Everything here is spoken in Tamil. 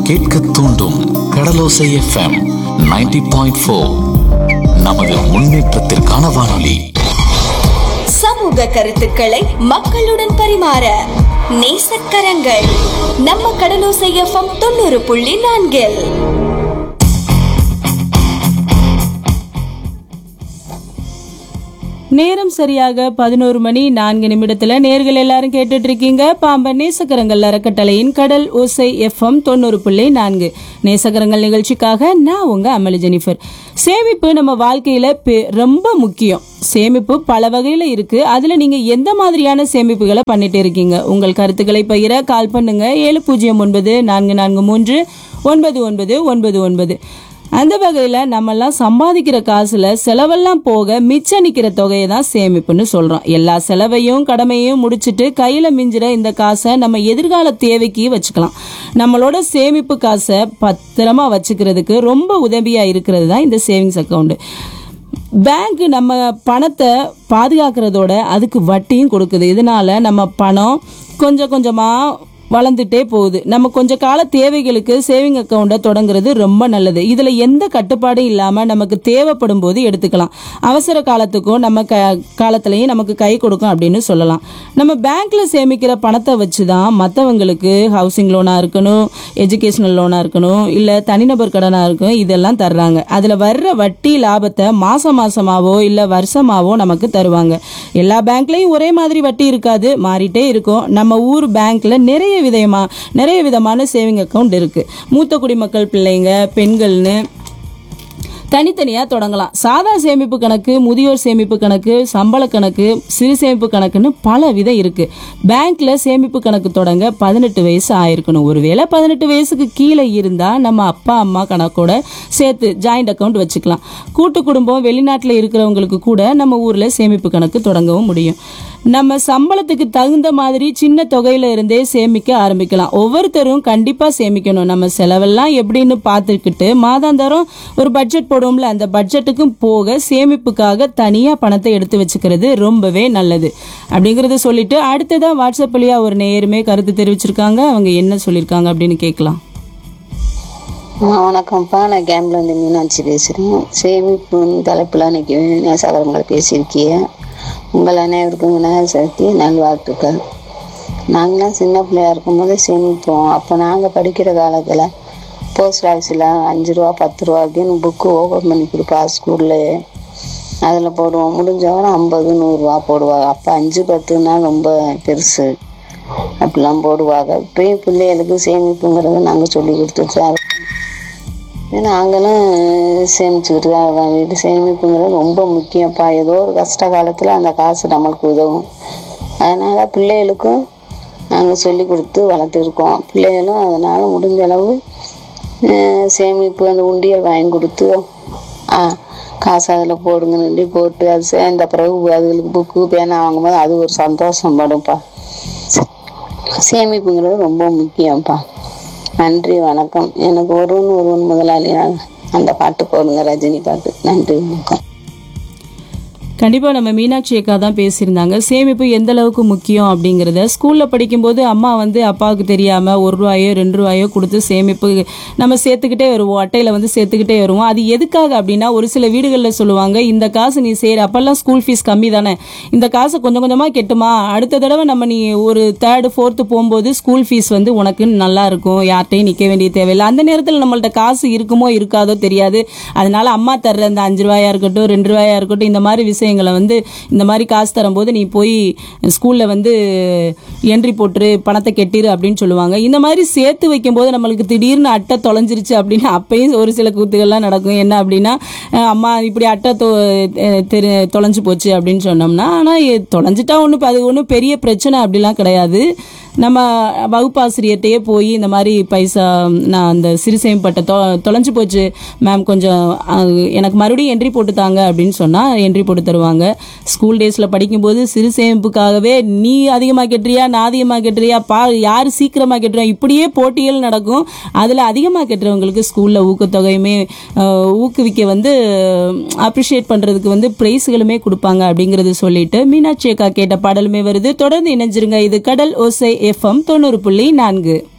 கேட்க தூண்டும் கடலோசை எஃப்எம் 90.4 பாயிண்ட் ஃபோர் நமது முன்னேற்றத்திற்கான வானொலி சமூக கருத்துக்களை மக்களுடன் பரிமாற நேசக்கரங்கள் நம்ம கடலோசை எஃப்எம் தொண்ணூறு புள்ளி நான்கில் நேரம் சரியாக பதினோரு மணி நான்கு நிமிடத்துல நேர்கள் எல்லாரும் கேட்டுட்டு இருக்கீங்க பாம்பன் நேசக்கரங்கள் அறக்கட்டளையின் கடல் ஓசை எஃப்எம் தொண்ணூறு புள்ளி நான்கு நேசக்கரங்கள் நிகழ்ச்சிக்காக நான் உங்க அமளி ஜெனிஃபர் சேமிப்பு நம்ம வாழ்க்கையில பெ- ரொம்ப முக்கியம் சேமிப்பு பல வகையில இருக்கு அதுல நீங்க எந்த மாதிரியான சேமிப்புகளை பண்ணிட்டு இருக்கீங்க உங்கள் கருத்துக்களை பகிர கால் பண்ணுங்க ஏழு பூஜ்ஜியம் ஒன்பது நான்கு நான்கு மூன்று ஒன்பது ஒன்பது ஒன்பது ஒன்பது அந்த வகையில் நம்மெல்லாம் சம்பாதிக்கிற காசுல செலவெல்லாம் போக மிச்சம் நிற்கிற தொகையை தான் சேமிப்புன்னு சொல்றோம் எல்லா செலவையும் கடமையும் முடிச்சிட்டு கையில மிஞ்சுற இந்த காசை நம்ம எதிர்கால தேவைக்கு வச்சுக்கலாம் நம்மளோட சேமிப்பு காசை பத்திரமா வச்சுக்கிறதுக்கு ரொம்ப உதவியா இருக்கிறது தான் இந்த சேவிங்ஸ் அக்கௌண்ட் பேங்க் நம்ம பணத்தை பாதுகாக்கிறதோட அதுக்கு வட்டியும் கொடுக்குது இதனால நம்ம பணம் கொஞ்சம் கொஞ்சமா வளர்ந்துட்டே போகுது நம்ம கொஞ்ச கால தேவைகளுக்கு சேவிங் அக்கௌண்ட்டை தொடங்குறது ரொம்ப நல்லது இதுல எந்த கட்டுப்பாடும் இல்லாம நமக்கு தேவைப்படும் போது எடுத்துக்கலாம் அவசர காலத்துக்கும் நம்ம க காலத்திலையும் நமக்கு கை கொடுக்கும் அப்படின்னு சொல்லலாம் நம்ம பேங்க்ல சேமிக்கிற பணத்தை வச்சு தான் மற்றவங்களுக்கு ஹவுசிங் லோனா இருக்கணும் எஜுகேஷனல் லோனா இருக்கணும் இல்ல தனிநபர் கடனா இருக்கும் இதெல்லாம் தர்றாங்க அதுல வர்ற வட்டி லாபத்தை மாசம் மாசமாவோ இல்ல வருஷமாவோ நமக்கு தருவாங்க எல்லா பேங்க்லயும் ஒரே மாதிரி வட்டி இருக்காது மாறிட்டே இருக்கும் நம்ம ஊர் பேங்க்ல நிறைய விதமா நிறைய விதமான சேவிங் அக்கவுண்ட் இருக்கு மூத்த குடிமக்கள் பிள்ளைங்க பெண்கள்னு தனித்தனியா தொடங்கலாம் சாதா சேமிப்பு கணக்கு முதியோர் சேமிப்பு கணக்கு சம்பள கணக்கு சிறு சேமிப்பு கணக்குன்னு பல விதம் இருக்கு பேங்க்ல சேமிப்பு கணக்கு தொடங்க பதினெட்டு வயசு ஆயிருக்கணும் ஒருவேளை பதினெட்டு வயசுக்கு கீழே இருந்தா நம்ம அப்பா அம்மா கணக்கோட சேர்த்து ஜாயிண்ட் அக்கவுண்ட் வச்சுக்கலாம் கூட்டு குடும்பம் வெளிநாட்டில் இருக்கிறவங்களுக்கு கூட நம்ம ஊர்ல சேமிப்பு கணக்கு தொடங்கவும் முடியும் நம்ம சம்பளத்துக்கு தகுந்த மாதிரி சின்ன தொகையில இருந்தே சேமிக்க ஆரம்பிக்கலாம் ஒவ்வொருத்தரும் கண்டிப்பா சேமிக்கணும் நம்ம செலவெல்லாம் எப்படின்னு பார்த்துக்கிட்டு மாதாந்தரம் ஒரு பட்ஜெட் போடுவோம்ல அந்த பட்ஜெட்டுக்கும் போக சேமிப்புக்காக தனியா பணத்தை எடுத்து வச்சுக்கிறது ரொம்பவே நல்லது அப்படிங்கறத சொல்லிட்டு அடுத்ததா வாட்ஸ்அப் வழியா ஒரு நேயருமே கருத்து தெரிவிச்சிருக்காங்க அவங்க என்ன சொல்லியிருக்காங்க அப்படின்னு கேட்கலாம் ஆ, வணக்கம்ப்பா நான் கேம்ல இருந்து மீனாட்சி பேசுகிறேன் சேமிப்புன்னு தலைப்பில் அன்னைக்கு நேசாகரங்களை பேசியிருக்கீங்க உங்கள் அனைவருக்கும் விநாயகர் சதுர்த்தி நல்வாழ்த்துக்கள் நாங்களாம் சின்ன பிள்ளையா இருக்கும்போது சேமிப்போம் அப்போ நாங்கள் படிக்கிற காலத்தில் போஸ்ட் ஆஃபீஸில் அஞ்சு ரூபா பத்து ரூபாய்க்குன்னு புக்கு ஓப்பன் பண்ணி கொடுப்பா ஸ்கூல்லே அதில் போடுவோம் முடிஞ்சவரை ஐம்பது நூறுரூவா போடுவாங்க அப்போ அஞ்சு பத்துனா ரொம்ப பெருசு அப்படிலாம் போடுவாங்க இப்பயும் பிள்ளைகளுக்கு சேமிப்புங்கிறத நாங்கள் சொல்லி கொடுத்துட்டு தான் இருக்கோம் நாங்களும் சேமிச்சுக்கிட்டு தான் இருக்கோம் வீட்டு சேமிப்புங்கிறது ரொம்ப முக்கியம்ப்பா ஏதோ ஒரு கஷ்ட காலத்தில் அந்த காசு நம்மளுக்கு உதவும் அதனால் பிள்ளைகளுக்கும் நாங்கள் சொல்லி கொடுத்து வளர்த்துருக்கோம் பிள்ளைகளும் அதனால் முடிஞ்ச அளவு அஹ், சேமிப்பு அந்த உண்டியல் வாங்கி கொடுத்து ஆ காசு அதில் போடுங்கன்னு சொல்லி போட்டு அது சேர்ந்த பிறகு அதுகளுக்கு புக்கு பேனா வாங்கும்போது அது ஒரு சந்தோஷம் படும்ப்பா சேமிப்புங்கிறது ரொம்ப முக்கியம்ப்பா நன்றி வணக்கம் எனக்கு ஒருவன் ஒருவன் முதலாளியாக அந்த பாட்டு போடுங்க ரஜினி பாட்டு நன்றி வணக்கம் கண்டிப்பா நம்ம மீனாட்சி அக்கா தான் பேசியிருந்தாங்க சேமிப்பு எந்த அளவுக்கு முக்கியம் அப்படிங்கறத ஸ்கூல்ல படிக்கும்போது அம்மா வந்து அப்பாவுக்கு தெரியாம ஒரு ரூபாயோ ரெண்டு ரூபாயோ கொடுத்து சேமிப்பு நம்ம சேர்த்துக்கிட்டே வருவோம் அட்டையில வந்து சேர்த்துக்கிட்டே வருவோம் அது எதுக்காக அப்படின்னா ஒரு சில வீடுகளில் சொல்லுவாங்க இந்த காசு நீ சேர் அப்பெல்லாம் ஸ்கூல் ஃபீஸ் கம்மி தானே இந்த காசை கொஞ்சம் கொஞ்சமா கெட்டுமா அடுத்த தடவை நம்ம நீ ஒரு தேர்டு ஃபோர்த்து போகும்போது ஸ்கூல் ஃபீஸ் வந்து உனக்கு நல்லா இருக்கும் யார்ட்டையும் நிக்க வேண்டிய தேவையில்லை அந்த நேரத்தில் நம்மள்ட்ட காசு இருக்குமோ இருக்காதோ தெரியாது அதனால அம்மா தர்ற இந்த அஞ்சு ரூபாயா இருக்கட்டும் ரெண்டு ரூபாயா இருக்கட்டும் இந்த மாதிரி விஷயங்களை வந்து இந்த மாதிரி காசு தரும்போது நீ போய் ஸ்கூல்ல வந்து என்ட்ரி போட்டுரு பணத்தை கெட்டிரு அப்படின்னு சொல்லுவாங்க இந்த மாதிரி சேர்த்து வைக்கும்போது நம்மளுக்கு திடீர்னு அட்டை தொலைஞ்சிருச்சு அப்படின்னு அப்பயும் ஒரு சில கூத்துகள்லாம் நடக்கும் என்ன அப்படின்னா அஹ் அம்மா இப்படி அட்டை தொ அஹ் தெரி தொலைஞ்சு போச்சு அப்படின்னு சொன்னோம்னா ஆனால் தொலைஞ்சிட்டா ஒன்றும் அது ஒன்றும் பெரிய பிரச்சனை அப்படிலாம் கிடையாது நம்ம வகுப்பாசிரியர்கிட்டயே போய் இந்த மாதிரி பைசா நான் அந்த சிறு சேமிப்பட்டை தொ தொலைஞ்சு போச்சு மேம் கொஞ்சம் அஹ், எனக்கு மறுபடியும் என்ட்ரி போட்டு தாங்க அப்படின்னு சொன்னால் என்ட்ரி போட்டு தருவாங்க ஸ்கூல் டேஸில் படிக்கும்போது சிறு சேமிப்புக்காகவே நீ அதிகமாக கெட்டுறியா நான் அதிகமாக கெட்டுறியா பா யார் சீக்கிரமாக கெட்டுறோம் இப்படியே போட்டிகள் நடக்கும் அதில் அதிகமாக கெட்டுறவங்களுக்கு ஸ்கூலில் ஊக்கத்தொகையுமே அஹ், ஊக்குவிக்க வந்து அப்ரிஷியேட் பண்ணுறதுக்கு வந்து ப்ரைஸுகளுமே கொடுப்பாங்க அப்படிங்கிறது சொல்லிட்டு மீனாட்சி அக்கா கேட்ட பாடலுமே வருது தொடர்ந்து இணைஞ்சிருங்க இது கடல் ஓசை எஃப்எம் தொண்ணூறு புள்ளி நான்கு